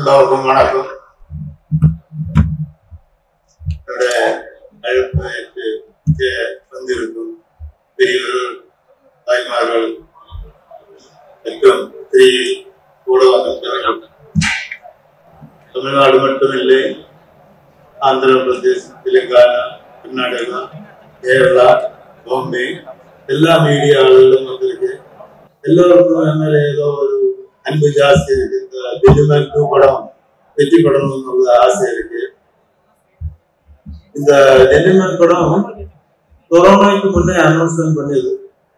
எல்லோருக்கும் வணக்கம் என்னுடைய அழைப்பு ஏற்று இங்கே வந்திருக்கும் பெரியவர்கள் தாய்மார்கள் மற்றும் திரையில் கூட வந்திருக்கிறார்கள் தமிழ்நாடு மட்டுமில்லை ஆந்திர பிரதேஷ் தெலுங்கானா கர்நாடகா கேரளா பாம்பே எல்லா மீடியாவிலும் வந்திருக்கு எல்லோருக்கும் என் மேல ஏதோ ஒரு அன்பு ஜாஸ்தி இருக்கு இந்த டெலிமேன் டூ படம் வெற்றி படம்னு ஒரு ஆசை இருக்கு இந்த டெலிமேன் படம் கொரோனாக்கு முன்னே அனௌன்ஸ்மெண்ட் பண்ணது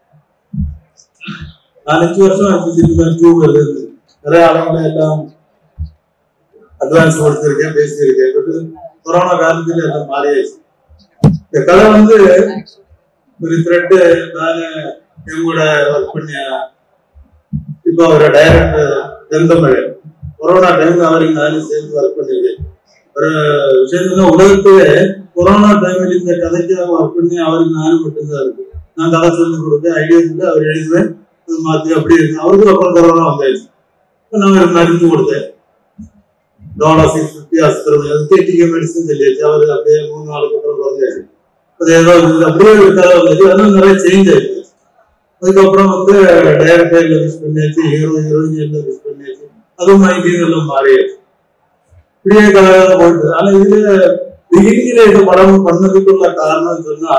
நாலஞ்சு வருஷம் ஆச்சு டெலிமேன் டூ வருது நிறைய ஆளுங்களை எல்லாம் அட்வான்ஸ் கொடுத்துருக்கேன் பேசியிருக்கேன் பட் கொரோனா காலத்துல எல்லாம் மாறியாச்சு இந்த கதை வந்து ஒரு த்ரெட்டு நான் என் கூட ஒர்க் பண்ண இப்போ அவரோட டைரக்டர் செந்தமிழ் கொரோனா டைம்ல அவருக்கு நானும் சேர்ந்து ஒர்க் பண்ணிருக்கேன் ஒரு விஷயம் உலகத்திலே கொரோனா டைம்ல இந்த கதைக்காக ஒர்க் பண்ணி அவருக்கு நானும் மட்டும்தான் இருக்கு நான் கதை சொல்லி கொடுப்பேன் ஐடியா சொல்லி அவர் எழுதுவேன் அது மாத்தி அப்படி இருக்கு அவருக்கு அப்புறம் கொரோனா வந்தாச்சு இப்ப நான் ஒரு மருந்து கொடுத்தேன் டோலா சிக்ஸ் ஃபிஃப்டி ஆஸ்திரம் கேட்டிக்க மெடிசன் சொல்லியாச்சு அவருக்கு அப்படியே மூணு நாளுக்கு அப்புறம் குறைஞ்சாச்சு அது ஏதோ இது அப்படியே ஒரு கதை வந்துச்சு அதெல்லாம் நிறைய சேஞ்ச் ஆயிடுச்சு அதுக்கப்புறம் வந்து டைரக்டர்ல மிஸ் பண்ணியாச்சு ஹீரோ ஹீரோயின் எல்லாம் மிஸ் பண்ணியாச்சு அதுவும் மைண்டிங் எல்லாம் மாறியாச்சு இப்படியே கதை போயிட்டு ஆனா இதுல பிகினிங்ல இந்த படம் பண்ணதுக்குள்ள காரணம் சொன்னா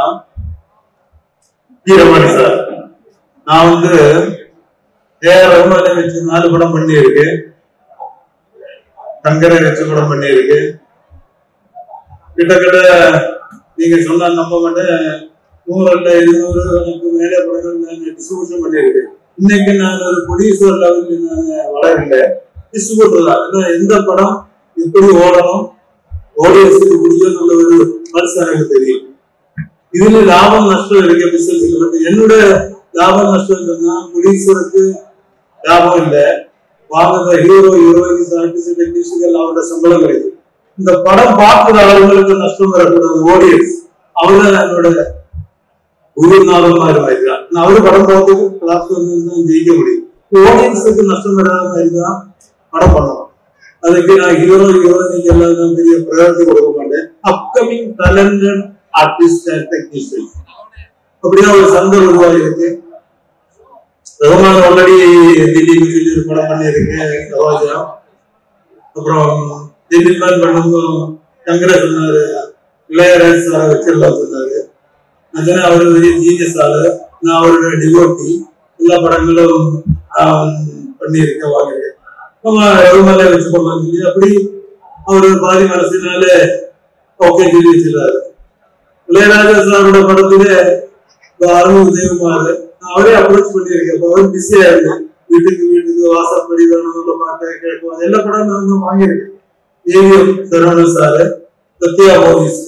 வீரமணி சார் நான் வந்து ஏஆர் ரகுமானை வச்சு நாலு படம் பண்ணியிருக்கேன் சங்கரை வச்சு படம் பண்ணியிருக்கேன் கிட்டத்தட்ட நீங்க சொன்னா நம்ப மாட்டேன் நூறு அல்ல இருநூறு எனக்கு மேலே படங்கள் நான் டிஸ்ட்ரிபியூஷன் பண்ணியிருக்கேன் இன்னைக்கு நான் ஒரு ப்ரொடியூசர் லெவலில் நான் வளரல டிஸ்ட்ரிபியூட்டர் தான் ஏன்னா எந்த படம் எப்படி ஓடணும் ஆடியன்ஸுக்கு பிடிக்கும்னு ஒரு மனசு எனக்கு தெரியும் இதுல லாபம் நஷ்டம் இருக்கு பிசினஸ் பட் என்னோட லாபம் நஷ்டம் என்னன்னா ப்ரொடியூசருக்கு லாபம் இல்லை வாங்குற ஹீரோ ஹீரோயின்ஸ் ஆர்டிஸ்ட் டெக்னீஷியன் அவரோட சம்பளம் கிடைக்கும் இந்த படம் பார்க்கிற அவர்களுக்கு நஷ்டம் வரக்கூடாது ஓடியன்ஸ் அவர்தான் என்னோட உயிர் நாளும் மாதிரி மாதிரி தான் நான் அவரு படம் பார்த்துட்டு கிளாஸ் வந்து தான் ஜெயிக்க முடியும் ஓடியன்ஸுக்கு நஷ்டம் வராத மாதிரி தான் படம் பண்ணணும் அதுக்கு நான் ஹீரோ ஹீரோயினுக்கு எல்லாம் நான் பெரிய ப்ரையாரிட்டி கொடுக்க மாட்டேன் upcoming talented artist and technician அப்படிதான் ஒரு சந்தை உருவாகிருக்கு ரகுமான் ஆல்ரெடி திடீர்னு சொல்லி ஒரு படம் பண்ணியிருக்கேன் சரோஜா அப்புறம் திடீர்னு பண்ணும்போது சங்கர சொன்னாரு இளையராஜ் சாரை வச்சிடலாம் சொன்னாரு நான் சொன்னேன் அவர் பெரிய ஜீனியஸ் ஆளு நான் அவரோட டிவோட்டி எல்லா படங்களும் ஆம், பண்ணியிருக்கேன் வாங்கியிருக்கேன் நம்ம ரகுமானே வச்சு பண்ணலாம் சொல்லி அப்படி அவர் பாதி மனசினால ஓகே சொல்லி வச்சிருக்காரு இளையராஜா சாரோட படத்துல இந்த அருண் தேவகுமார் நான் அவரே அப்ரோச் பண்ணியிருக்கேன் அப்ப அவர் பிஸியா இருக்கு வீட்டுக்கு வீட்டுக்கு வாசப்படி வேணும்னு பாட்டு கேட்கும் எல்லா படம் நான் வந்து வாங்கியிருக்கேன் AVM Saravanan sir Sathya Movies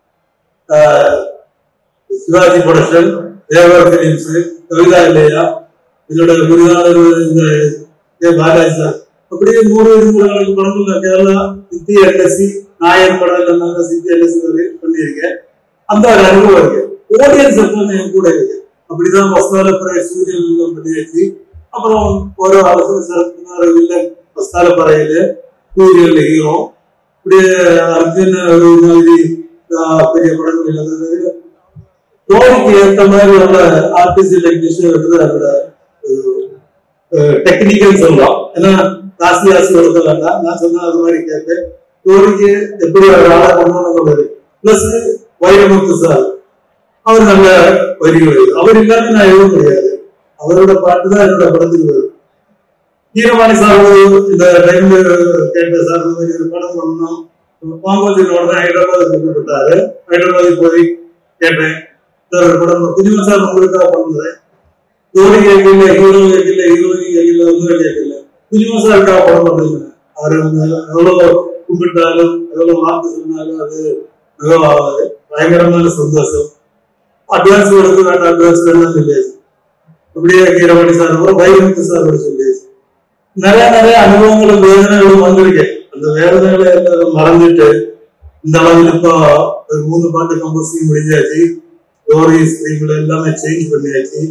Sivaji production Devar Films Kavitha இல்லையா இதோட குருதாளர் இந்த கே பாலாஜி சார் அப்படியே மூணு மூணு நாலு படங்கள் கேரளா சித்தி எல்எஸ்சி நாயர் படம் எல்லாம் சித்தி எல்எஸ்சி பண்ணியிருக்கேன் அந்த ஒரு அனுபவம் இருக்கு ஓடியன்ஸ் எப்பவுமே என் கூட இருக்கு அப்படிதான் வஸ்தால பறைய சூரியன் எல்லாம் பண்ணியாச்சு அப்புறம் ஒரு அரசு சரத்குமார் வில்லன் வஸ்தால பறையில சூரியன் ஹீரோ இப்படியே அர்ஜுன் ஒரு மாதிரி ஆஹ், பெரிய படங்கள் இல்லாதது ஸ்டோரிக்கு ஏற்ற மாதிரி உள்ள ஆர்டிஸ்ட் டெக்னீஷியன் வந்து அதோட டெக்னிக்கல் சொல்லலாம் ஏன்னா காசி ஆசி ஒழுக்க வேண்டாம் நான் சொன்ன அது மாதிரி கேட்பேன் ஸ்டோரிக்கு எப்படி ஒரு ஆளை கொண்டு வரணும் பிளஸ் வைரமுத்து சார் அவர் நல்ல வரிகள் எழுது அவர் இல்லாம நான் எழுத முடியாது அவரோட பாட்டு தான் என்னோட படத்துக்கு வரும் ஹீரவாணி சார் இந்த டைம்ல கேட்ட சார் இந்த மாதிரி ஒரு படம் பண்ணணும் பாம்பத்தின் உடனே ஹைதராபாத் கூப்பிட்டாரு ஹைதராபாத் போய் கேட்டேன் சார் ஒரு படம் புதுமை சார் உங்களுக்காக பண்ணுறேன் ஜோடி கேட்கல ஹீரோ கேட்கல ஹீரோயின் கேட்கல ஒன்றும் கேட்கல புதுமை சாருக்காக படம் பண்ணுங்க அவர் எவ்வளவு கும்பிட்டாலும் எவ்வளவு வார்த்தை சொன்னாலும் அது மிகவும் ஆகாது பயங்கரமான சந்தோஷம் அட்வான்ஸ் கொடுக்க வேண்டாம் அட்வான்ஸ் வேண்டாம் சொல்லியாச்சு அப்படியே கீரவாணி சார் வைரமுத்து சார் சொல்லியாச்சு நிறைய நிறைய அனுபவங்களும் வேதனைகளும் வந்திருக்கேன் அந்த வேதனைகளை எல்லாரும் மறந்துட்டு இந்த அளவுக்கு இப்போ ஒரு மூணு பாட்டு கம்போசிங் முடிஞ்சாச்சு ஸ்டோரி ஸ்க்ரீன்ல எல்லாமே சேஞ்ச் பண்ணியாச்சு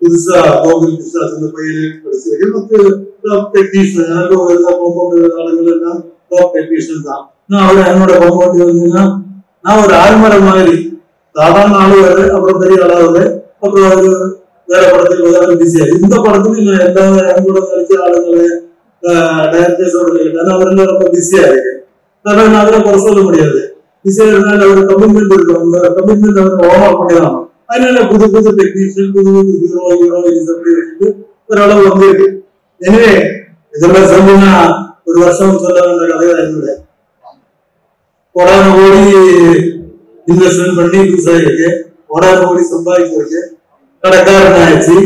புதுசா கோகுல் கிருஷ்ணா அந்த பையனை படிச்சிருக்கேன் மற்ற டாப் டெக்னீஷியன் எனக்கு ஒரு காம்பவுண்ட் ஆளுங்கள் எல்லாம் டாப் டெக்னீஷியன் தான் நான் அவர் என்னோட காம்பவுண்ட் வந்தீங்கன்னா நான் ஒரு ஆழ்மரை மாதிரி சாதாரண ஆளுவர் அப்புறம் பெரிய ஆளாவது அப்புறம் அது வேற படத்துக்கு வந்து பிஸியா இந்த படத்துக்கு நான் எல்லா என் கூட நடிச்ச ஆளுங்களை டைரக்டர்ஸோட கேட்டேன் அவர் எல்லாம் ரொம்ப பிஸியா இருக்கு அதனால நான் அதில் குறை சொல்ல முடியாது பிஸியா இருந்தாலும் ஒரு கமிட்மெண்ட் இருக்கும் அந்த கமிட்மெண்ட் அவர் ஓவர் பண்ணிடலாம் அதனால புது புது டெக்னீஷியன் புது புது ஹீரோ ஹீரோயின்ஸ் அப்படி வச்சுட்டு ஒரு அளவு வந்திருக்கு எனவே இதெல்லாம் சொன்னா ஒரு வருஷம் சொல்ல வேண்டிய கதையா என்னுடைய கோடான கோடி இன்வெஸ்ட்மெண்ட் பண்ணி யூஸ் ஆகிருக்கு கோடான கோடி சம்பாதிச்சிருக்கு கடைக்காரன் ஆயிடுச்சு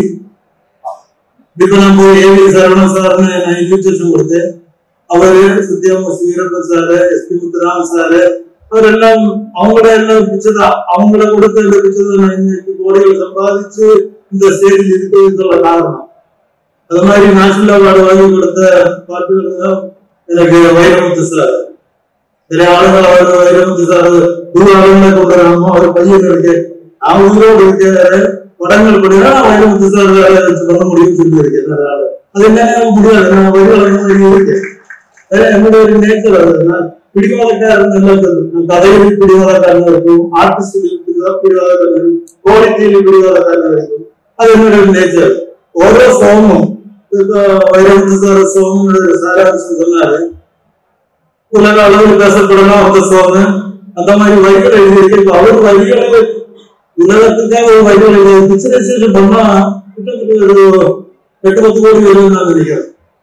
இப்ப நம்ம ஏவி சரவணன் சார்னு நான் இன்விடேஷன் கொடுத்தேன் அவரு சத்யாம Veerappan sir S P Muthuraman sir அவர் எல்லாம் அவங்கள எல்லாம் பிச்சதா அவங்கள கொடுத்த இந்த பிச்சதை நான் இன்னைக்கு கோடிகள் சம்பாதிச்சு இந்த ஸ்டேஜில் இருக்கிறதுல காரணம் அது மாதிரி நேஷனல் அவார்டு வாங்கி கொடுத்த பாட்டுகள் தான் எனக்கு வைரமுத்து சார் நிறைய ஆளுங்கள் அவர் வைரமுத்து சார் குரு ஆளுங்களை கொண்டாடுறாமோ அவர் பையன் இருக்கு அவன் உயிரோடு இருக்கிற படங்கள் படினா நான் வைரமுத்து சார் வேலை வச்சு பண்ண முடியும்னு சொல்லி இருக்கேன் நிறைய ஆளு. அது என்ன முடியாது நான் வைரம் இருக்கு வேற என்னுடைய ஒரு நேச்சர் அது நான் பிடிவாதக்காரன் நல்லா சொல்லுவேன் நான் கதையில் பிடிவாதக்காரன் இருக்கும் ஆர்டிஸ்ட் பிடிவாதக்காரன் இருக்கும் குவாலிட்டியில் பிடிவாதக்காரன் இருக்கும் அது என்னுடைய நேச்சர் ஓரோ சோமும் இப்போ வைரமுத்து சார் சோமு சாராம்சம் சொன்னாரு உலக அளவில் பேசப்படலாம் அந்த சோமு அந்த மாதிரி வரிகள் எழுதியிருக்கு இப்ப அவர் வரிகளை உலகத்துக்காக ஒரு வரிகள் எழுதி பிக்சரைசேஷன் பண்ணா கிட்டத்தட்ட ஒரு எட்டு பத்து கோடி வரும்னு நான் நினைக்கிறேன்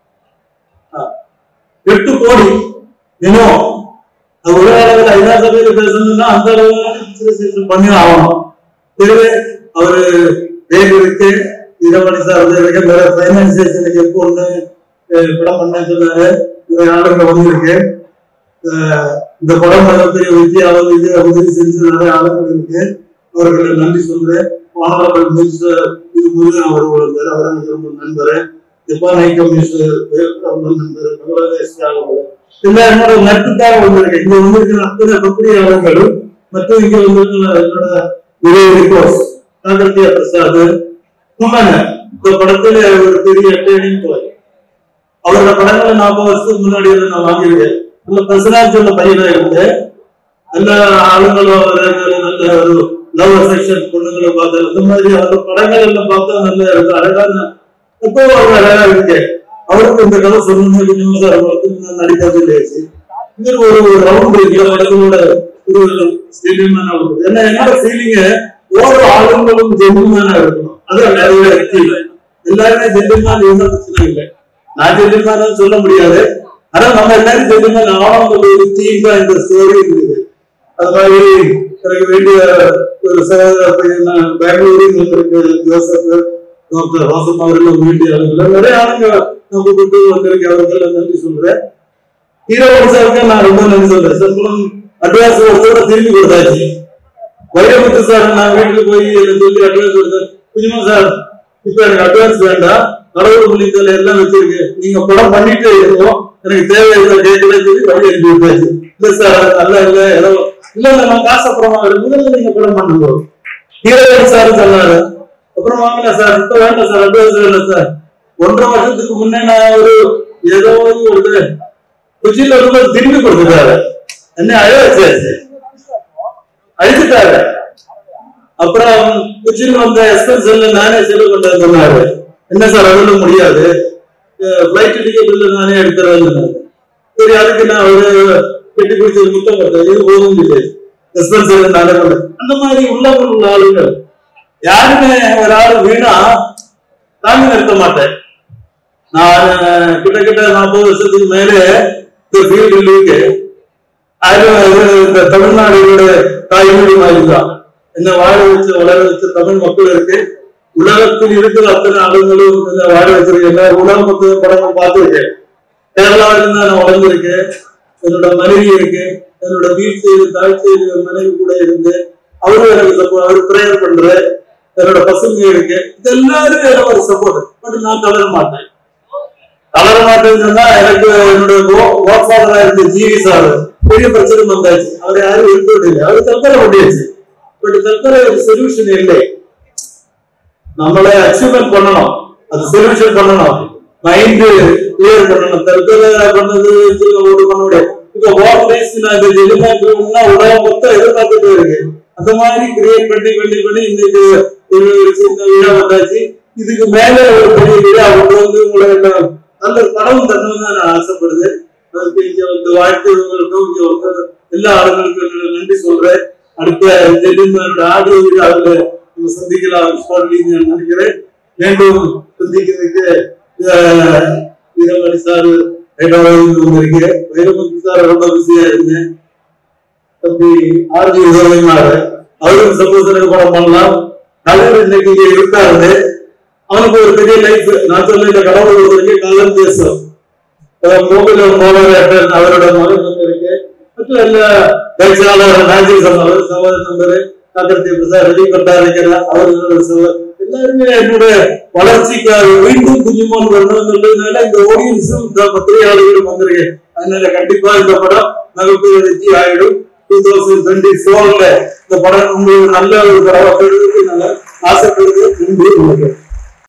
ஆ. எட்டு கோடி தினம் அது உலக அளவில் ஐநா சபையில பேசணும்னா அந்த அளவுக்கு பிக்சரைசேஷன் பண்ணி ஆகணும் எனவே அவரு வேறு இருக்கு இரமணி சார் வந்து இருக்கு வேற ஃபைனான்சியேஷனுக்கு எப்போ ஒண்ணு அஹ், படம் பண்ணேன்னு சொன்னாரு நிறைய ஆளுங்க வந்திருக்கு அஹ், இந்த படம் மிகப்பெரிய வெற்றியாவது இது உதவி செஞ்ச நிறைய ஆளுங்கள் இருக்கு அவர்களுக்கு நன்றி சொல்றேன் மாணவர்கள் மினிஸ்டர் இது முருகன் அவர்கள் வந்தார் அவர் எனக்கு ரொம்ப நண்பர் ஜப்பான் ஹை கமிஷனர் ரொம்ப நண்பர் பங்களாதேஷ் ஆளுநர் எல்லாம் என்னோட நட்புக்காக வந்திருக்கேன் இங்க வந்திருக்கிற அத்தனை பத்திரிகையாளர்களும் மற்றும் இங்க வந்திருக்கிற என்னோட விஜய் ரிப்போர்ட்ஸ் காக்கத்தியா பிரசாத் கும்மன் இந்த படத்துல ஒரு பெரிய ட்ரைனிங் போய் அவரோட படங்களை நாற்பது வருஷத்துக்கு முன்னாடி வந்து நான் வாங்கியிருக்கேன் நல்ல பிரசனாஜ் உள்ள பையனா இருந்து நல்ல ஆளுங்களும் அவரு நல்ல ஒரு லவ் செக்ஷன் பொண்ணுங்களை பார்த்து அந்த மாதிரி அந்த படங்கள் எல்லாம் பார்த்தா நல்ல இருக்கு அழகான இப்போ அவங்க அழகா இருக்கு அவருக்கு இந்த கதை சொல்லணும் கொஞ்சம் சார் நான் நடிக்காது இல்லையாச்சு இது ஒரு ரவுண்ட் இருக்கு படங்களோட ஒரு ஸ்டேடியமான ஏன்னா என்னோட ஃபீலிங் ஒவ்வொரு ஆளுங்களும் ஜென்மனா இருக்கணும் அதான் நிறைய இருக்கு எல்லாருமே ஜென்மன் இருந்தா பிரச்சனை இல்லை நான் ஜென்மன் சொல்ல முடியாது ஆனா நம்ம எல்லாரும் ஜென்மன் ஆகணும் ஒரு தீம் தான் இந்த ஸ்டோரி இருக்குது அது மாதிரி எனக்கு வேண்டிய ஒரு சகோதர பையன் நான் பெங்களூரில் வந்திருக்கு ஜோசப் டாக்டர் வாசம் அவர்கள் வேண்டிய ஆளுங்க நிறைய ஆளுங்க நான் கூப்பிட்டு வந்திருக்கேன் அவர்கள் நன்றி சொல்றேன் ஹீரோ சாருக்கு நான் ரொம்ப நன்றி சொல்றேன் சம்பளம் அட்வான்ஸ் ஒருத்தோட திரும்பி கொடுத்தாச்சு வைரமுத்து சார் நான் வீட்டுக்கு போய் எனக்கு சொல்லி அட்வான்ஸ் கொடுத்தேன் குஞ்சுமா சார் இப்ப எனக்கு அட்வான்ஸ் வேண்டாம் கடவுள் புள்ளித்தலை எல்லாம் வச்சிருக்கு நீங்க படம் பண்ணிட்டே இருக்கோம் எனக்கு தேவையில்லை கேட்கல சொல்லி வழி அனுப்பி விட்டாச்சு இல்ல சார் அல்ல இல்ல ஏதோ இல்ல இல்ல நான் காசு அப்புறமா வரேன். முதல்ல நீங்க படம் பண்ணுங்க ஹீரோயின் சார் சொன்னாரு அப்புறம் வாங்கல சார் இப்ப வேண்டாம் சார் அட்வான்ஸ் வேண்டாம் சார் ஒன்றரை வருஷத்துக்கு முன்னே நான் ஒரு ஏதோ ஒரு குச்சியில ரொம்ப திரும்பி கொடுத்துட்டாரு என்ன அழ வச்சாச்சு அழிச்சுட்டாரு அப்புறம் குச்சியில் வந்த எக்ஸ்பென்ஸ் நானே செலவு பண்றேன் சொன்னாரு என்ன சார் அதெல்லாம் முடியாது ஃபிளைட் டிக்கெட் இல்ல நானே எடுத்துறேன்னு சொன்னாரு. சரி அதுக்கு நான் ஒரு கெட்டி பிடிச்சி ஒரு முத்தம் கொடுத்தேன் இது போதும் இல்லை எக்ஸ்பென்ஸ் நானே பண்ணேன் அந்த மாதிரி உள்ளவங்க உள்ள ஆளுங்கள் யாருமே ஒரு ஆள் வீணா தாங்கி நிறுத்த மாட்டேன் நான் கிட்டத்தட்ட நாற்பது வருஷத்துக்கு மேலே இந்த ஃபீல்டில் இருக்கு அது அது இந்த தமிழ்நாடுடைய தாய்மொழி மாதிரி தான் என்ன வாழ வச்சு வளர வச்ச தமிழ் மக்கள் இருக்கு உலகத்தில் இருக்கிற அத்தனை ஆளுங்களும் என்ன வாழ வச்சிருக்கேன் எல்லா உலக மக்கள் படங்கள் பார்த்துருக்கேன் கேரளாவில இருந்து நான் வளர்ந்துருக்கேன் என்னோட மனைவி இருக்கு என்னோட வீட்டு செய்து தாய் செய்து மனைவி கூட இருந்து அவரும் எனக்கு சப்போர்ட் அவர் ப்ரேயர் பண்ற என்னோட பசங்க இருக்கு இது எல்லாரும் எனக்கு ஒரு சப்போர்ட் பட் நான் தளர மாட்டேன் தளர மாட்டேன்னு சொன்னா எனக்கு என்னோட கோட் ஃபாதரா இருந்த ஜிவி சார் பெரிய பிரச்சனை வந்தாச்சு அவர் யாரும் இருக்கிறது இல்லை அவர் தற்கொலை பண்ணியாச்சு பட் தற்கொலை ஒரு சொல்யூஷன் இல்லை நம்மளை அச்சீவ்மெண்ட் பண்ணணும் அது சொல்யூஷன் பண்ணணும் மைண்ட் கிளியர் பண்ணணும் தற்கொலை பண்ணது வச்சு ஓட்டு பண்ண முடியாது இப்ப வாட் பேஸ் நான் இந்த எதிர்பார்க்கணும்னா உலகம் மொத்தம் எதிர்பார்த்துட்டு இருக்கு அந்த மாதிரி கிரியேட் பண்ணி பண்ணி பண்ணி இன்னைக்கு ஒரு சின்ன விழா வந்தாச்சு இதுக்கு மேல ஒரு பெரிய விழா கொண்டு வந்து உங்களை என்ன நல்ல கடவுள் தரணும்னு தான் நான் ஆசைப்படுது அதுக்கு இங்க வந்து வாழ்த்துவங்களுக்கும் இங்க வந்து எல்லா ஆளுங்களுக்கும் என்னோட நன்றி சொல்றேன் அடுத்த ஜெல்லிமனோட ஆடியோ விழாவில் நம்ம சந்திக்கலாம் சொல்லி நினைக்கிறேன் மீண்டும் சந்திக்கிறதுக்கு அஹ், வீரமணி சார் ஹைதராபாத் வந்திருக்கீங்க வைரமுத்து சார் ரொம்ப பிஸியா இருந்தேன் தம்பி ஆர்ஜி உதவினாரு அவரும் சப்போஸ் படம் பண்ணலாம் கலர் இன்னைக்கு இங்க இருக்காரு அவனுக்கு ஒரு பெரிய லைஃப் நான் சொன்ன இந்த கடவுள் ஒருத்தருக்கு கலர் தேசம் மோகன மோகன் அவரோட மகன் வந்து இருக்கு மற்ற எல்லா பேச்சாளர் நாஜி அவர் சகோதர நம்பர் காக்கர்த்தி பிரசாத் ரெடி பட்டாரிக்கிற அவர்களோட சகோதரர் எல்லாருமே என்னோட வளர்ச்சிக்காக மீண்டும் குஞ்சுமான் வரணும்ன்றதுனால இந்த ஆடியன்ஸும் இந்த பத்திரிகையாளர்களும் வந்திருக்கு அதனால கண்டிப்பா இந்த படம் மிகப்பெரிய வெற்றி ஆயிடும் டூ தௌசண்ட் டுவெண்ட்டி ஃபோர்ல இந்த படம் உங்களுக்கு நல்ல ஒரு படம் நல்ல ஆசைப்படுது நன்றி வணக்கம்